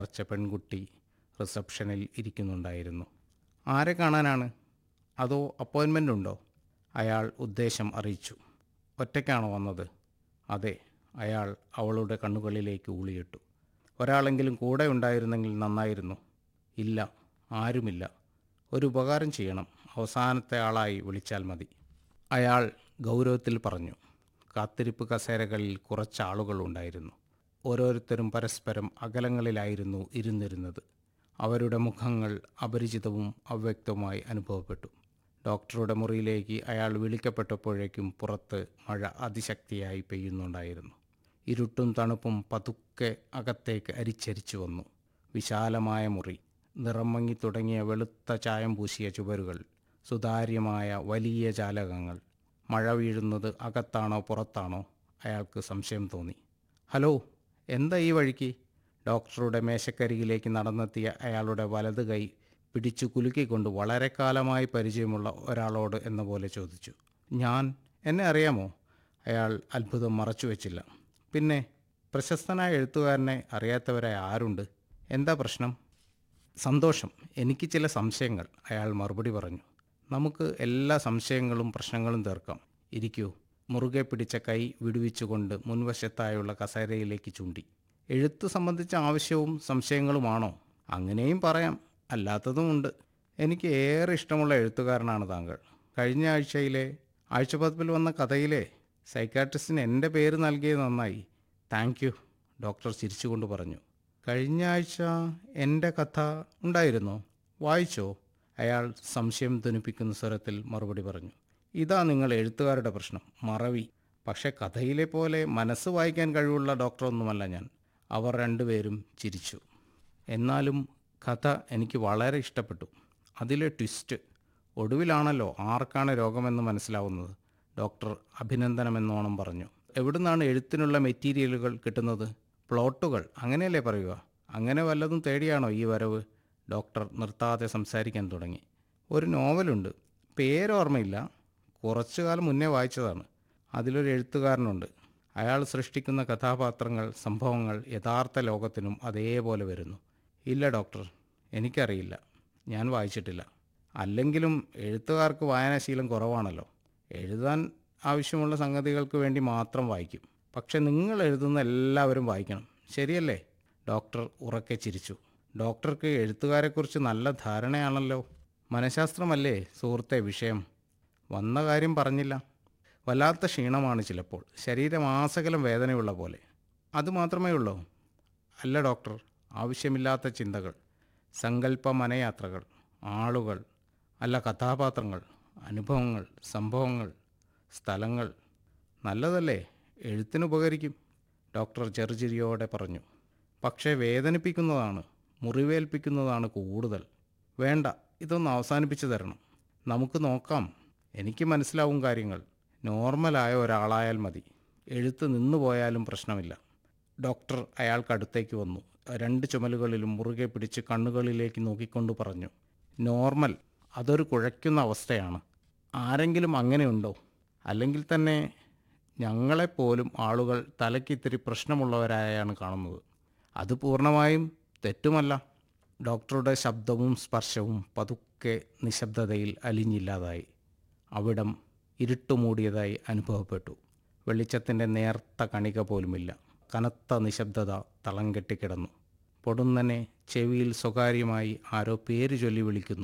കുറച്ച പെൺകുട്ടി റിസപ്ഷനിൽ ഇരിക്കുന്നുണ്ടായിരുന്നു ആരെ കാണാനാണ് അതോ അപ്പോയിൻമെൻ്റ് ഉണ്ടോ അയാൾ ഉദ്ദേശം അറിയിച്ചു ഒറ്റയ്ക്കാണോ വന്നത് അതെ അയാൾ അവളുടെ കണ്ണുകളിലേക്ക് ഊളിയിട്ടു ഒരാളെങ്കിലും കൂടെ ഉണ്ടായിരുന്നെങ്കിൽ നന്നായിരുന്നു ഇല്ല ആരുമില്ല ഒരു ഉപകാരം ചെയ്യണം അവസാനത്തെ ആളായി വിളിച്ചാൽ മതി അയാൾ ഗൗരവത്തിൽ പറഞ്ഞു കാത്തിരിപ്പ് കസേരകളിൽ കുറച്ച് ആളുകൾ ഉണ്ടായിരുന്നു ഓരോരുത്തരും പരസ്പരം അകലങ്ങളിലായിരുന്നു ഇരുന്നിരുന്നത് അവരുടെ മുഖങ്ങൾ അപരിചിതവും അവ്യക്തവുമായി അനുഭവപ്പെട്ടു ഡോക്ടറുടെ മുറിയിലേക്ക് അയാൾ വിളിക്കപ്പെട്ടപ്പോഴേക്കും പുറത്ത് മഴ അതിശക്തിയായി പെയ്യുന്നുണ്ടായിരുന്നു ഇരുട്ടും തണുപ്പും പതുക്കെ അകത്തേക്ക് അരിച്ചരിച്ചു വന്നു വിശാലമായ മുറി നിറം മങ്ങി തുടങ്ങിയ വെളുത്ത ചായം പൂശിയ ചുവരുകൾ സുതാര്യമായ വലിയ ജാലകങ്ങൾ മഴ വീഴുന്നത് അകത്താണോ പുറത്താണോ അയാൾക്ക് സംശയം തോന്നി ഹലോ എന്താ ഈ വഴിക്ക് ഡോക്ടറുടെ മേശക്കരികിലേക്ക് നടന്നെത്തിയ അയാളുടെ വലത് കൈ പിടിച്ചു കുലുക്കിക്കൊണ്ട് വളരെ കാലമായി പരിചയമുള്ള ഒരാളോട് എന്ന പോലെ ചോദിച്ചു ഞാൻ എന്നെ അറിയാമോ അയാൾ അത്ഭുതം മറച്ചു വെച്ചില്ല പിന്നെ പ്രശസ്തനായ എഴുത്തുകാരനെ അറിയാത്തവരായി ആരുണ്ട് എന്താ പ്രശ്നം സന്തോഷം എനിക്ക് ചില സംശയങ്ങൾ അയാൾ മറുപടി പറഞ്ഞു നമുക്ക് എല്ലാ സംശയങ്ങളും പ്രശ്നങ്ങളും തീർക്കാം ഇരിക്കൂ മുറുകെ പിടിച്ച കൈ വിടുവിച്ചുകൊണ്ട് മുൻവശത്തായുള്ള കസേരയിലേക്ക് ചൂണ്ടി എഴുത്ത് സംബന്ധിച്ച ആവശ്യവും സംശയങ്ങളുമാണോ അങ്ങനെയും പറയാം അല്ലാത്തതുമുണ്ട് എനിക്ക് ഏറെ ഇഷ്ടമുള്ള എഴുത്തുകാരനാണ് താങ്കൾ കഴിഞ്ഞ ആഴ്ചയിലെ ആഴ്ചപതിപ്പിൽ വന്ന കഥയിലെ സൈക്കാട്രിസ്റ്റിന് എൻ്റെ പേര് നൽകിയത് നന്നായി താങ്ക് യു ഡോക്ടർ ചിരിച്ചുകൊണ്ട് പറഞ്ഞു കഴിഞ്ഞ ആഴ്ച എൻ്റെ കഥ ഉണ്ടായിരുന്നോ വായിച്ചോ അയാൾ സംശയം ധനിപ്പിക്കുന്ന സ്വരത്തിൽ മറുപടി പറഞ്ഞു ഇതാ നിങ്ങൾ എഴുത്തുകാരുടെ പ്രശ്നം മറവി പക്ഷെ കഥയിലെ പോലെ മനസ്സ് വായിക്കാൻ കഴിവുള്ള ഡോക്ടറൊന്നുമല്ല ഞാൻ അവർ രണ്ടുപേരും ചിരിച്ചു എന്നാലും കഥ എനിക്ക് വളരെ ഇഷ്ടപ്പെട്ടു അതിലെ ട്വിസ്റ്റ് ഒടുവിലാണല്ലോ ആർക്കാണ് രോഗമെന്ന് മനസ്സിലാവുന്നത് ഡോക്ടർ അഭിനന്ദനമെന്നോണം പറഞ്ഞു എവിടുന്നാണ് എഴുത്തിനുള്ള മെറ്റീരിയലുകൾ കിട്ടുന്നത് പ്ലോട്ടുകൾ അങ്ങനെയല്ലേ പറയുക അങ്ങനെ വല്ലതും തേടിയാണോ ഈ വരവ് ഡോക്ടർ നിർത്താതെ സംസാരിക്കാൻ തുടങ്ങി ഒരു നോവലുണ്ട് പേരോർമ്മയില്ല കുറച്ചു കാലം മുന്നേ വായിച്ചതാണ് അതിലൊരു എഴുത്തുകാരനുണ്ട് അയാൾ സൃഷ്ടിക്കുന്ന കഥാപാത്രങ്ങൾ സംഭവങ്ങൾ യഥാർത്ഥ ലോകത്തിനും അതേപോലെ വരുന്നു ഇല്ല ഡോക്ടർ എനിക്കറിയില്ല ഞാൻ വായിച്ചിട്ടില്ല അല്ലെങ്കിലും എഴുത്തുകാർക്ക് വായനാശീലം കുറവാണല്ലോ എഴുതാൻ ആവശ്യമുള്ള സംഗതികൾക്ക് വേണ്ടി മാത്രം വായിക്കും പക്ഷെ നിങ്ങൾ എഴുതുന്ന എല്ലാവരും വായിക്കണം ശരിയല്ലേ ഡോക്ടർ ഉറക്കെ ചിരിച്ചു ഡോക്ടർക്ക് എഴുത്തുകാരെക്കുറിച്ച് നല്ല ധാരണയാണല്ലോ മനഃശാസ്ത്രമല്ലേ സുഹൃത്തെ വിഷയം വന്ന കാര്യം പറഞ്ഞില്ല വല്ലാത്ത ക്ഷീണമാണ് ചിലപ്പോൾ ശരീരം ആസകലം വേദനയുള്ള പോലെ അതുമാത്രമേ ഉള്ളൂ അല്ല ഡോക്ടർ ആവശ്യമില്ലാത്ത ചിന്തകൾ സങ്കല്പ മനയാത്രകൾ ആളുകൾ അല്ല കഥാപാത്രങ്ങൾ അനുഭവങ്ങൾ സംഭവങ്ങൾ സ്ഥലങ്ങൾ നല്ലതല്ലേ എഴുത്തിന് ഉപകരിക്കും ഡോക്ടർ ചെറുചിരിയോടെ പറഞ്ഞു പക്ഷേ വേദനിപ്പിക്കുന്നതാണ് മുറിവേൽപ്പിക്കുന്നതാണ് കൂടുതൽ വേണ്ട ഇതൊന്ന് അവസാനിപ്പിച്ചു തരണം നമുക്ക് നോക്കാം എനിക്ക് മനസ്സിലാവും കാര്യങ്ങൾ നോർമലായ ഒരാളായാൽ മതി എഴുത്ത് നിന്നു പോയാലും പ്രശ്നമില്ല ഡോക്ടർ അയാൾക്കടുത്തേക്ക് വന്നു രണ്ട് ചുമലുകളിലും മുറുകെ പിടിച്ച് കണ്ണുകളിലേക്ക് നോക്കിക്കൊണ്ട് പറഞ്ഞു നോർമൽ അതൊരു കുഴയ്ക്കുന്ന അവസ്ഥയാണ് ആരെങ്കിലും അങ്ങനെയുണ്ടോ അല്ലെങ്കിൽ തന്നെ ഞങ്ങളെപ്പോലും ആളുകൾ തലയ്ക്കിത്തിരി പ്രശ്നമുള്ളവരായാണ് കാണുന്നത് അത് പൂർണ്ണമായും തെറ്റുമല്ല ഡോക്ടറുടെ ശബ്ദവും സ്പർശവും പതുക്കെ നിശബ്ദതയിൽ അലിഞ്ഞില്ലാതായി അവിടം ഇരുട്ടുമൂടിയതായി അനുഭവപ്പെട്ടു വെളിച്ചത്തിൻ്റെ നേർത്ത കണിക പോലുമില്ല കനത്ത നിശബ്ദത തളം കെട്ടിക്കിടന്നു പൊടുന്നനെ ചെവിയിൽ സ്വകാര്യമായി ആരോ പേര് ചൊല്ലി വിളിക്കുന്നു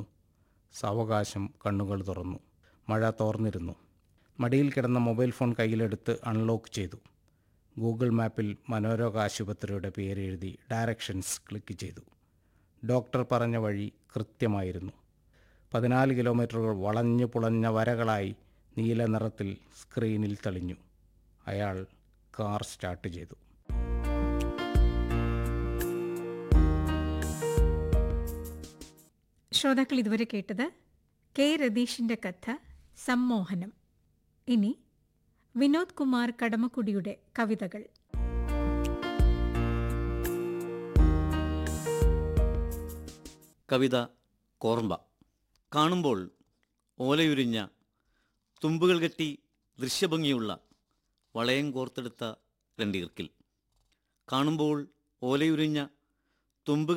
സാവകാശം കണ്ണുകൾ തുറന്നു മഴ തോർന്നിരുന്നു മടിയിൽ കിടന്ന മൊബൈൽ ഫോൺ കയ്യിലെടുത്ത് അൺലോക്ക് ചെയ്തു ഗൂഗിൾ മാപ്പിൽ മനോരോഗ ആശുപത്രിയുടെ പേര് എഴുതി ഡയറക്ഷൻസ് ക്ലിക്ക് ചെയ്തു ഡോക്ടർ പറഞ്ഞ വഴി കൃത്യമായിരുന്നു പതിനാല് കിലോമീറ്ററുകൾ വളഞ്ഞു പുളഞ്ഞ വരകളായി നീല നിറത്തിൽ സ്ക്രീനിൽ തെളിഞ്ഞു അയാൾ കാർ സ്റ്റാർട്ട് ചെയ്തു ശ്രോതാക്കൾ ഇതുവരെ കേട്ടത് കെ രതീഷിന്റെ കഥ സമ്മോഹനം ഇനി വിനോദ് കുമാർ കടമക്കുടിയുടെ കവിതകൾ കവിത കോർമ്പ കാണുമ്പോൾ ഓലയുരിഞ്ഞ തുമ്പുകൾ കെട്ടി ദൃശ്യഭംഗിയുള്ള വളയം കോർത്തെടുത്ത രണ്ടീർക്കിൽ കാണുമ്പോൾ ഓലയുരിഞ്ഞ തുമ്പ്